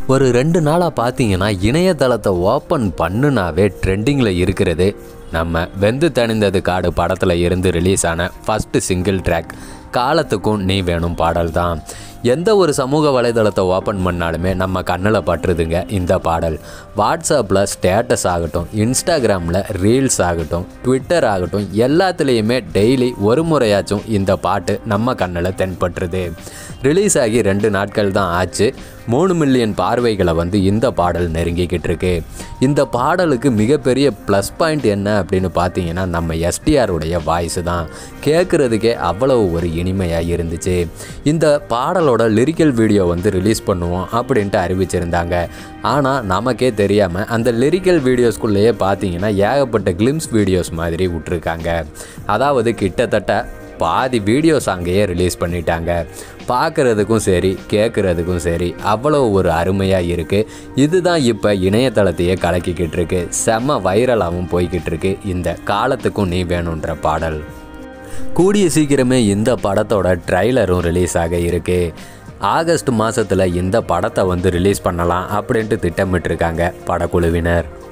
ஒரு ரெண்டு நாளாக பார்த்தீங்கன்னா இணையதளத்தை ஓப்பன் பண்ணுனாவே ட்ரெண்டிங்கில் இருக்கிறது நம்ம வெந்து தணிந்தது காடு படத்தில் இருந்து ரிலீஸ் ஆன ஃபஸ்ட்டு சிங்கிள் ட்ராக் காலத்துக்கும் நீ வேணும் பாடல் தான் எந்த ஒரு சமூக வலைதளத்தை ஓப்பன் பண்ணாலுமே நம்ம கண்ணில் பட்டுருதுங்க இந்த பாடல் வாட்ஸ்அப்பில் ஸ்டேட்டஸ் ஆகட்டும் இன்ஸ்டாகிராமில் ரீல்ஸ் ஆகட்டும் ட்விட்டர் ஆகட்டும் எல்லாத்துலேயுமே டெய்லி ஒரு முறையாச்சும் இந்த பாட்டு நம்ம கண்ணில் தென்பட்டுருது ரிலீஸ் ஆகி ரெண்டு நாட்கள் தான் ஆச்சு மூணு மில்லியன் பார்வைகளை வந்து இந்த பாடல் நெருங்கிக்கிட்டு இருக்கு இந்த பாடலுக்கு மிகப்பெரிய ப்ளஸ் பாயிண்ட் என்ன அப்படின்னு பார்த்தீங்கன்னா நம்ம எஸ்டிஆருடைய வாய்ஸ் தான் கேட்குறதுக்கே அவ்வளவு ஒரு இனிமையாக இருந்துச்சு இந்த பாடலோட லிரிக்கல் வீடியோ வந்து ரிலீஸ் பண்ணுவோம் அப்படின்ட்டு அறிவிச்சிருந்தாங்க ஆனால் நமக்கே தெரியாமல் அந்த லிரிக்கல் வீடியோஸ்குள்ளேயே பார்த்தீங்கன்னா ஏகப்பட்ட கிளிம்ஸ் வீடியோஸ் மாதிரி விட்டுருக்காங்க அதாவது கிட்டத்தட்ட பாதி வீடியோஸ் அங்கேயே ரிலீஸ் பண்ணிட்டாங்க பார்க்குறதுக்கும் சரி கேட்குறதுக்கும் சரி அவ்வளோ ஒரு அருமையாக இருக்குது இதுதான் இப்போ இணையதளத்தையே கலக்கிக்கிட்டு இருக்கு செம வைரலாகவும் போய்கிட்டு இருக்கு இந்த காலத்துக்கும் நீ வேணுன்ற பாடல் கூடிய சீக்கிரமே இந்த படத்தோட ட்ரைலரும் ரிலீஸ் ஆக இருக்கு ஆகஸ்ட் மாதத்தில் இந்த படத்தை வந்து ரிலீஸ் பண்ணலாம் அப்படின்ட்டு திட்டமிட்டிருக்காங்க படக்குழுவினர்